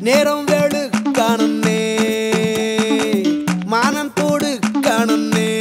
നേരം വെളുക്കണന്നേ മാനം കൊടുക്കണന്നേ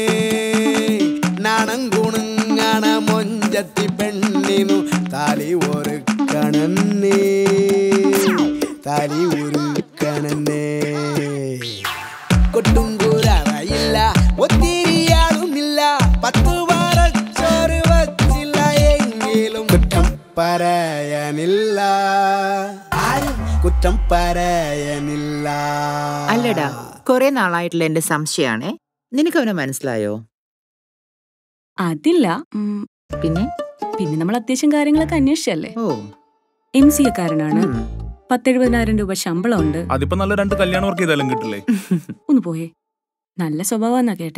നാണം ഗുണങ്ങണ മൊഞ്ചത്തി പെണ്ണിനു താലി ഒരുക്കണന്നേ താലി ഒരുക്കണന്നേ കൊട്ടും കൂരറയില്ല ഒത്തിരിയാളുമില്ല പത്ത് വാറച്ചോറ് വച്ചില്ല എങ്കിലും കുറ്റം പറയാനില്ല ആരും കുറ്റം പറയാനില്ല അല്ലടാ കുറെ നാളായിട്ടുള്ള എന്റെ സംശയാണേ നിനക്ക് അവനെ മനസ്സിലായോ അതില്ല ഉം, പിന്നെ പിന്നെ നമ്മൾ അത്യാവശ്യം കാര്യങ്ങളൊക്കെ അന്വേഷിച്ചല്ലേ ഓ എം സി എക്കാരനാണ് ഉം. പത്തെഴുപതിനായിരം രൂപ ശമ്പളം ഉണ്ട് അതിപ്പോ നല്ല രണ്ട് കല്യാണ വർക്ക് ചെയ്താലും കിട്ടില്ലേ ഒന്ന് പോയേ നല്ല സ്വഭാവന്നാ കേട്ടെ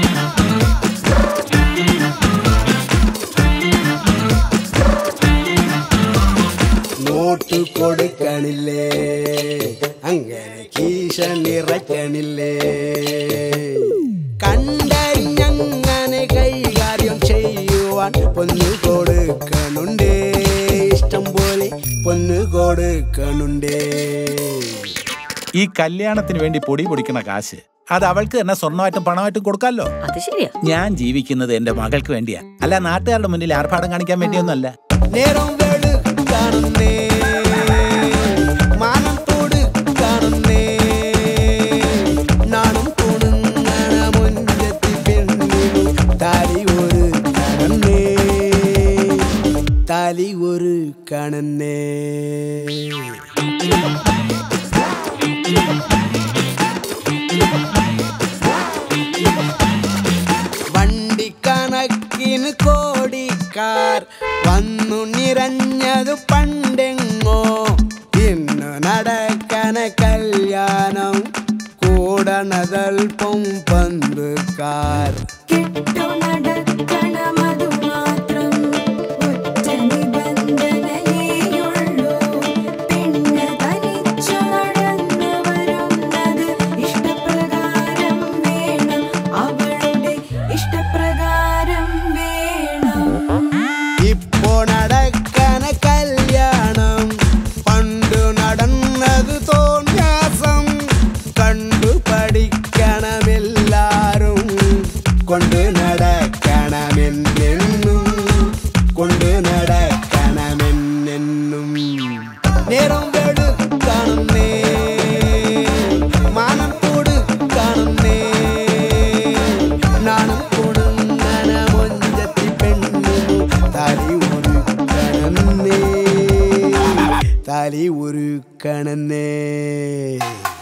നോട്ട് കൊടുക്കണില്ലേ അങ്ങനെ കീശ നിറയ്ക്കണില്ലേ കണ്ടറിഞ്ഞങ്ങനെ കൈകാര്യം ചെയ്യുവാൻ പൊന്നു കൊടുക്കണുണ്ടേ ഇഷ്ടം പോലെ പൊന്നു കൊടുക്കണുണ്ടേ ഈ കല്യാണത്തിന് വേണ്ടി പൊടി പൊടിക്കണ കാശ് അത് അവൾക്ക് തന്നെ സ്വർണ്ണമായിട്ടും പണമായിട്ടും കൊടുക്കാമല്ലോ അത് ശരിയാ ഞാൻ ജീവിക്കുന്നത് എന്റെ മകൾക്ക് വേണ്ടിയാ അല്ല നാട്ടുകാരുടെ മുന്നിൽ ആർഭാടം കാണിക്കാൻ വേണ്ടിയൊന്നുമല്ല നേരം വെളുക്കണന്നേ മാനം കൊടുക്കണന്നേ നാണം കൊടുങ്ങണ മുഞ്ചത്തി പെണ്ണിനു താലി ഒരു കണന്നേ താലി ഒരു കണന്നേ വണ്ടി കണക്കിന് കോടിക്കാർ വന്നു നിറഞ്ഞതു പണ്ടെങ്ങോ ഇന്നു നടക്കണ കല്യാണം കൂടണതൽപ്പം പന്തുക്കാർ കെട്ടു നടക്കണമതു മാത്രം ഒറ്റ നിബന്ധനയേയുള്ളൂ പെണ്ണ് തനിച്ചു നടന്നു വരുന്നത് ഇഷ്ടപ്രകാരം വേണം അവളുടെ ഇഷ്ടപ്രകാരം വേണം ഇപ്പോ നടക്കണ കല്യാണം പണ്ടു നടന്നത് തോന്യാസം കണ്ടു പഠിക്കണമെല്ലാരും കൊണ്ട് നടക്കണമെന്നെന്നും കൊണ്ട് നടക്കണമെന്നെന്നും നേരം വെളുക്കണന്നേ മാനം കൊടുക്കണന്നേ നാണം കൊടുങ്ങന മൊഞ്ചത്തി പെണ്ണിനു തലി ഒരുക്കണന്നേ തലി ഒരുക്കണന്നേ